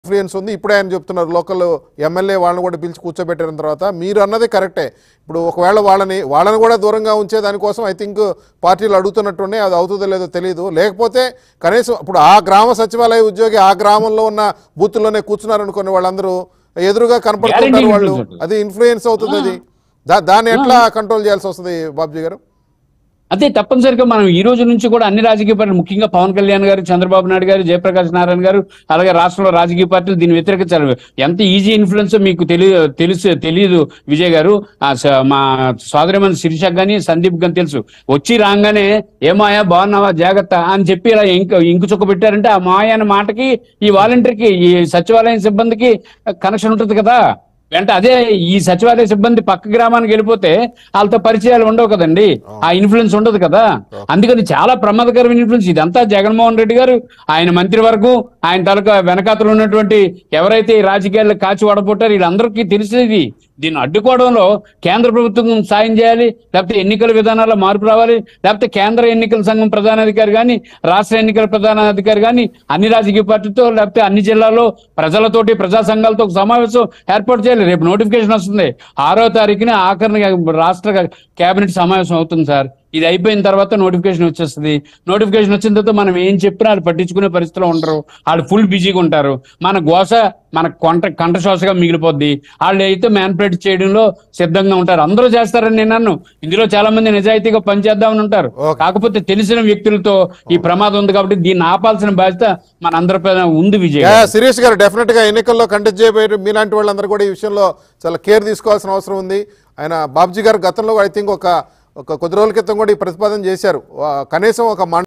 Influence ఉంది ఇప్పుడే ఆయన చెప్తున్నారు లోకల్ ఎమ్మెల్యే వాళ్ళని కూడా పిలిచి కూర్చోబెట్టిన తర్వాత మీరు అన్నది కరెక్టే ఇప్పుడు ఒకవేళ వాళ్ళని వాళ్ళని కూడా దూరంగా ఉంచే దానికోసం ఐ థింక్ పార్టీలు అడుగుతున్నట్టునే అది అవుతుందో లేదో తెలియదు లేకపోతే కనీసం ఇప్పుడు ఆ గ్రామ సచివాలయ ఉద్యోగి ఆ గ్రామంలో ఉన్న బూత్లోనే కూర్చున్నారు అనుకునే వాళ్ళందరూ ఎదురుగా కనపడుతుంటారు Guarantee వాళ్ళు influence ఉంటుంది. అది ఇన్ఫ్లుయెన్స్ అవుతుంది అది దా- దాన్ని ఎట్లా కంట్రోల్ చేయాల్సి వస్తుంది బాబ్జీ గారు అదే తప్పనిసరిగా మనం ఈ రోజు నుంచి కూడా అన్ని రాజకీయ పార్టీలు ముఖ్యంగా పవన్ కళ్యాణ్ గారు చంద్రబాబు నాయుడు గారు జయప్రకాష్ నారాయణ గారు అలాగే రాష్ట్రంలో రాజకీయ పార్టీలు దీన్ని వ్యతిరేకించారు ఎంత ఈజీ ఇన్ఫ్లుయెన్స్ మీకు తెలియ తెలుసు తెలియదు విజయ్ గారు ఆ స- మా సోదరిమని శిరీష గాని సందీప్ గాని తెలుసు వచ్చి రాగానే ఏమాయా బాగున్నావా జాగ్రత్త అని చెప్పి ఇలా ఇంకు ఇంకు చుక్క పెట్టారంటే ఆ మాయ అనే మాటకి ఈ వాలంటీర్కి ఈ సచివాలయం సిబ్బందికి కనెక్షన్ ఉంటుంది కదా వెంట అదే ఈ సచివాలయ సిబ్బంది పక్క గ్రామానికి వెళ్ళిపోతే వాళ్ళతో పరిచయాలు ఉండవు కదండి ఆ ఇన్ఫ్లుయెన్స్ ఉండదు కదా అందుకని చాలా ప్రమాదకరమైన ఇన్ఫ్లుయెన్స్ ఇదంతా జగన్మోహన్ రెడ్డి గారు ఆయన మంత్రివర్గం ఆయన తాలూకా వెనకాతలు ఉన్నటువంటి ఎవరైతే ఈ రాజకీయాల్లో కాచి వడపోతారో వీళ్ళందరికీ తెలిసేది దీన్ని అడ్డుకోవడంలో కేంద్ర ప్రభుత్వం సాయం చేయాలి లేకపోతే ఎన్నికల విధానాల్లో మార్పు రావాలి లేకపోతే కేంద్ర ఎన్నికల సంఘం ప్రధానాధికారి కానీ రాష్ట్ర ఎన్నికల ప్రధానాధికారి కానీ అన్ని రాజకీయ పార్టీతో లేకపోతే అన్ని జిల్లాల్లో ప్రజలతోటి ప్రజా సంఘాలతో ఒక సమావేశం ఏర్పాటు చేయాలి రేపు నోటిఫికేషన్ వస్తుంది ఆరో తారీఖున ఆఖరిని రాష్ట్ర కేబినెట్ సమావేశం అవుతుంది సార్ ఇది అయిపోయిన తర్వాత నోటిఫికేషన్ వచ్చేస్తుంది నోటిఫికేషన్ వచ్చిన తర్వాత మనం ఏం చెప్పినా వాళ్ళు పట్టించుకునే పరిస్థితిలో ఉండరు వాళ్ళు ఫుల్ బిజీగా ఉంటారు మన గోస మన కొంట కంఠశ్వాసగా మిగిలిపోద్ది వాళ్ళు అయితే మ్యాన్పులేట్ చేయడంలో సిద్ధంగా ఉంటారు అందరూ చేస్తారని నేను అన్ను ఇందులో చాలా మంది నిజాయితీగా పనిచేద్దామని ఉంటారు Okay. కాకపోతే తెలిసిన వ్యక్తులతో ఈ ప్రమాదం ఉంది కాబట్టి దీన్ని ఆపాల్సిన బాధ్యత మన అందరిపైన ఉంది విజయ్ యా, గారు. శిరీష్ గారు డెఫినెట్ గా ఎన్నికల్లో కంటెస్ట్ చేయబోయే మీలాంటి వాళ్ళందరూ కూడా ఈ విషయంలో చాలా కేర్ తీసుకోవాల్సిన అవసరం ఉంది ఆయన బాబ్జీ గారు గతంలో ఐ థింక్ ఒక ఒక కొద్ది రోజుల క్రితం కూడా ఈ ప్రతిపాదన చేశారు వా- కనీసం ఒక మండ